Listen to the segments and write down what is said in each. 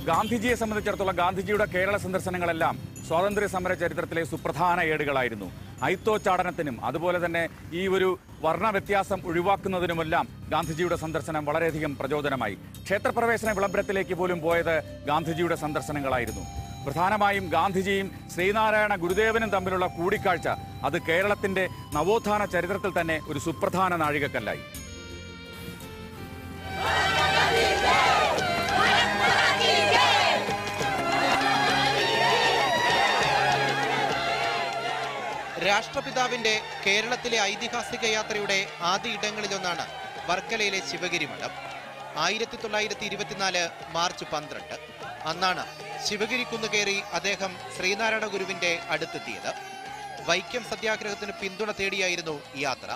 ഗാന്ധിജിയെ സംബന്ധിച്ചിടത്തോളം ഗാന്ധിജിയുടെ കേരള സന്ദർശനങ്ങളെല്ലാം സ്വാതന്ത്ര്യ സമര ചരിത്രത്തിലെ സുപ്രധാന ഏടുകളായിരുന്നു ഐത്തോച്ചാടനത്തിനും അതുപോലെ തന്നെ ഈ ഒരു വർണ്ണ വ്യത്യാസം ഒഴിവാക്കുന്നതിനുമെല്ലാം ഗാന്ധിജിയുടെ സന്ദർശനം വളരെയധികം പ്രചോദനമായി ക്ഷേത്രപ്രവേശന വിളംബരത്തിലേക്ക് പോലും പോയത് ഗാന്ധിജിയുടെ സന്ദർശനങ്ങളായിരുന്നു പ്രധാനമായും ഗാന്ധിജിയും ശ്രീനാരായണ ഗുരുദേവനും തമ്മിലുള്ള കൂടിക്കാഴ്ച അത് കേരളത്തിന്റെ നവോത്ഥാന ചരിത്രത്തിൽ തന്നെ ഒരു സുപ്രധാന നാഴികക്കല്ലായി രാഷ്ട്രപിതാവിന്റെ കേരളത്തിലെ ഐതിഹാസിക യാത്രയുടെ ആദ്യ ഇടങ്ങളിലൊന്നാണ് വർക്കലയിലെ ശിവഗിരി മഠം ആയിരത്തി തൊള്ളായിരത്തി ഇരുപത്തിനാല് മാർച്ച് പന്ത്രണ്ട് അന്നാണ് ശിവഗിരി കുന്ന് കയറി അദ്ദേഹം ശ്രീനാരായണ ഗുരുവിന്റെ അടുത്തെത്തിയത് വൈക്കം സത്യാഗ്രഹത്തിന് പിന്തുണ തേടിയായിരുന്നു ഈ യാത്ര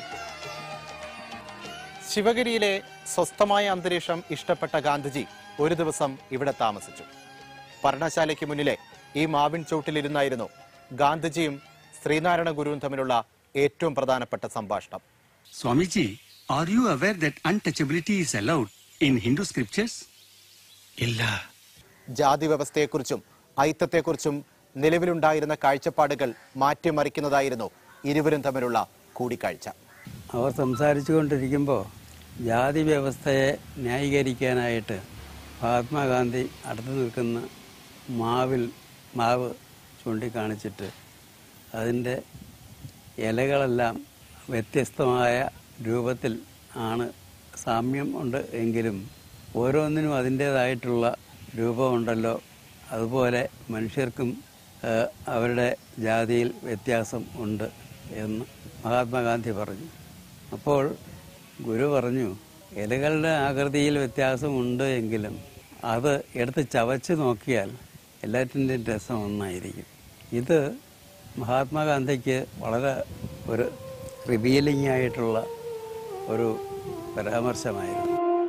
ശിവഗിരിയിലെ സ്വസ്ഥമായ അന്തരീക്ഷം ഇഷ്ടപ്പെട്ട ഗാന്ധിജി ഒരു ദിവസം ഇവിടെ താമസിച്ചു പർണശാലയ്ക്ക് മുന്നിലെ ഈ മാവിൻ ചോട്ടിലിരുന്നായിരുന്നു ഗാന്ധിജിയും ശ്രീനാരായണ ഗുരുവും തമ്മിലുള്ള ഏറ്റവും പ്രധാനപ്പെട്ട സംഭാഷണം Swamiji, are you aware that untouchability is allowed in Hindu scriptures? ഇല്ല ജാതി വ്യവസ്ഥയെക്കുറിച്ചും ഐത്തത്തെക്കുറിച്ചും നിലവിലുണ്ടായിരുന്ന കാഴ്ചപ്പാടുകൾ മാറ്റിമറിക്കുന്നതായിരുന്നു ഇരുവരും തമ്മിലുള്ള കൂടിക്കാഴ്ച അവർ സംസാരിച്ചു കൊണ്ടിരിക്കുമ്പോൾ ജാതി വ്യവസ്ഥയെ ന്യായീകരിക്കാനായിട്ട് മഹാത്മാഗാന്ധി അടുത്ത് നിൽക്കുന്ന മാവിൽ മാവ് ചൂണ്ടിക്കാണിച്ചിട്ട് അതിൻ്റെ ഇലകളെല്ലാം വ്യത്യസ്തമായ രൂപത്തിൽ ആണ് സാമ്യം ഉണ്ട് എങ്കിലും ഓരോന്നിനും അതിൻ്റേതായിട്ടുള്ള രൂപമുണ്ടല്ലോ അതുപോലെ മനുഷ്യർക്കും ആ, അവരുടെ ജാതിയിൽ വ്യത്യാസം ഉണ്ട് എന്ന് മഹാത്മാഗാന്ധി പറഞ്ഞു അപ്പോൾ ഗുരു പറഞ്ഞു ഇലകളുടെ ആകൃതിയിൽ വ്യത്യാസമുണ്ട് എങ്കിലും അത് എടുത്ത് ചവച്ച് നോക്കിയാൽ എല്ലാറ്റിൻ്റെയും രസം ഒന്നായിരിക്കും ഇത് മഹാത്മാഗാന്ധിക്ക് വളരെ ഒരു റിവീലിംഗ് ആയിട്ടുള്ള ഒരു പരാമർശമായിരുന്നു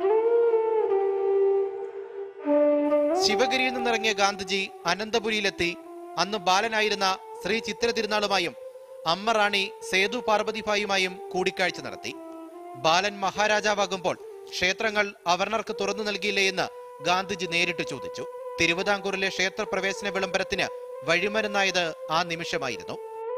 ശിവഗിരിയിൽ നിന്നിറങ്ങിയ ഗാന്ധിജി അനന്തപുരിയിലെത്തി അന്ന് ബാലനായിരുന്ന ശ്രീ ചിത്ര തിരുനാളുമായും അമ്മ റാണി സേതു പാർവതിഭായുമായും കൂടിക്കാഴ്ച നടത്തി ബാലൻ മഹാരാജാവാകുമ്പോൾ ക്ഷേത്രങ്ങൾ അവർണർക്ക് തുറന്നു നൽകിയില്ലേ എന്ന് ഗാന്ധിജി നേരിട്ട് ചോദിച്ചു തിരുവിതാംകൂറിലെ ക്ഷേത്രപ്രവേശന വിളംബരത്തിന് വഴിമരുന്നായത് ആ നിമിഷമായിരുന്നു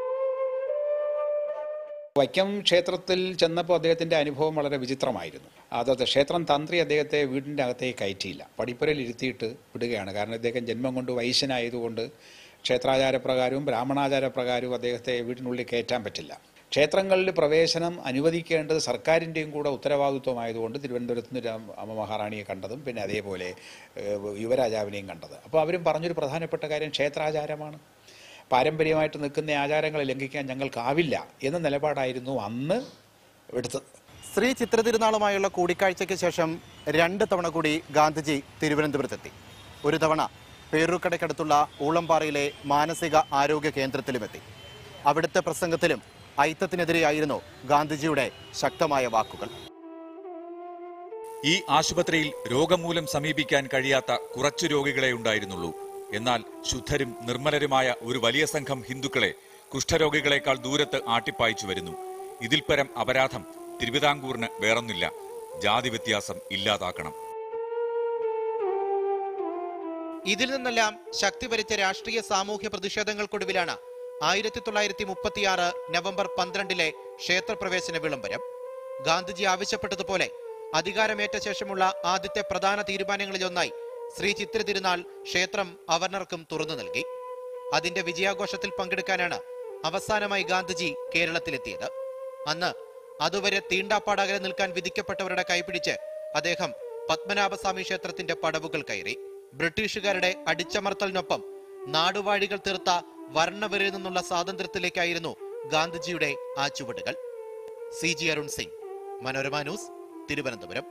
വൈക്കം ക്ഷേത്രത്തിൽ ചെന്നപ്പോൾ അദ്ദേഹത്തിന്റെ അനുഭവം വളരെ വിചിത്രമായിരുന്നു അതത് ക്ഷേത്രം തന്ത്രി അദ്ദേഹത്തെ വീടിൻ്റെ അകത്തേക്ക് കയറ്റിയില്ല പടിപ്പുരയിൽ ഇരുത്തിയിട്ട് വിടുകയാണ് കാരണം അദ്ദേഹം ജന്മം കൊണ്ട് വൈശ്യനായതുകൊണ്ട് ക്ഷേത്രാചാരപ്രകാരവും ബ്രാഹ്മണാചാരപ്രകാരവും അദ്ദേഹത്തെ വീടിനുള്ളിൽ കയറ്റാൻ പറ്റില്ല ക്ഷേത്രങ്ങളിൽ പ്രവേശനം അനുവദിക്കേണ്ടത് സർക്കാരിൻ്റെയും കൂടെ ഉത്തരവാദിത്വമായതുകൊണ്ട് തിരുവനന്തപുരത്ത് നിന്ന് രാം- അമ്മ മഹാറാണിയെ കണ്ടതും പിന്നെ അതേപോലെ ഏഹ്, യുവരാജാവിനെയും കണ്ടത് അപ്പോൾ അവരും പറഞ്ഞൊരു പ്രധാനപ്പെട്ട കാര്യം ക്ഷേത്രാചാരമാണ് പാരമ്പര്യമായിട്ട് നിൽക്കുന്ന ആചാരങ്ങളെ ലംഘിക്കാൻ ഞങ്ങൾക്കാവില്ല എന്ന നിലപാടായിരുന്നു അന്ന് എടുത്തത് ശ്രീ ചിത്ര തിരുനാളുമായുള്ള കൂടിക്കാഴ്ചയ്ക്ക് ശേഷം രണ്ട് തവണ കൂടി ഗാന്ധിജി തിരുവനന്തപുരത്തെത്തി ഒരു തവണ പേരൂർക്കടയ്ക്കടുത്തുള്ള ഊളംപാറയിലെ മാനസിക ആരോഗ്യ കേന്ദ്രത്തിലുമെത്തി അവിടുത്തെ പ്രസംഗത്തിലും ഐത്തത്തിനെതിരെയായിരുന്നു ഗാന്ധിജിയുടെ ശക്തമായ വാക്കുകൾ ഈ ആശുപത്രിയിൽ രോഗം മൂലം സമീപിക്കാൻ കഴിയാത്ത കുറച്ചു രോഗികളെ ഉണ്ടായിരുന്നുള്ളൂ എന്നാൽ ശുദ്ധരും നിർമ്മലരുമായ ഒരു വലിയ സംഘം ഹിന്ദുക്കളെ കുഷ്ഠരോഗികളെക്കാൾ ദൂരത്ത് ആട്ടിപ്പായിച്ചു വരുന്നു ഇതിൽ പരം അപരാധം തിരുവിതാംകൂറിന് വേറൊന്നില്ല ജാതി വ്യത്യാസം ഇല്ലാതാക്കണം ഇതിൽ നിന്നെല്ലാം ശക്തി ഭരിച്ച രാഷ്ട്രീയ സാമൂഹ്യ പ്രതിഷേധങ്ങൾക്കൊടുവിലാണ് ആയിരത്തി തൊള്ളായിരത്തി മുപ്പത്തിയാറ് നവംബർ പന്ത്രണ്ടിലെ ക്ഷേത്രപ്രവേശന വിളംബരം ഗാന്ധിജി ആവശ്യപ്പെട്ടതുപോലെ അധികാരമേറ്റ ശേഷമുള്ള ആദ്യത്തെ പ്രധാന തീരുമാനങ്ങളിലൊന്നായി ശ്രീ ചിത്ര തിരുനാൾ ക്ഷേത്രം അവർണർക്കും തുറന്നു നൽകി അതിന്റെ വിജയാഘോഷത്തിൽ പങ്കെടുക്കാനാണ് അവസാനമായി ഗാന്ധിജി കേരളത്തിലെത്തിയത് അന്ന് അതുവരെ തീണ്ടാപ്പാടകലെ നിൽക്കാൻ വിധിക്കപ്പെട്ടവരുടെ കൈപിടിച്ച് അദ്ദേഹം പത്മനാഭസ്വാമി ക്ഷേത്രത്തിന്റെ പടവുകൾ കയറി ബ്രിട്ടീഷുകാരുടെ അടിച്ചമർത്തലിനൊപ്പം നാടുവാഴികൾ തീർത്ത വർണ്ണവരിൽ നിന്നുള്ള സ്വാതന്ത്ര്യത്തിലേക്കായിരുന്നു ഗാന്ധിജിയുടെ ആ ചുവടുകൾ C G Arun Singh Manorama news Thiruvananthapuram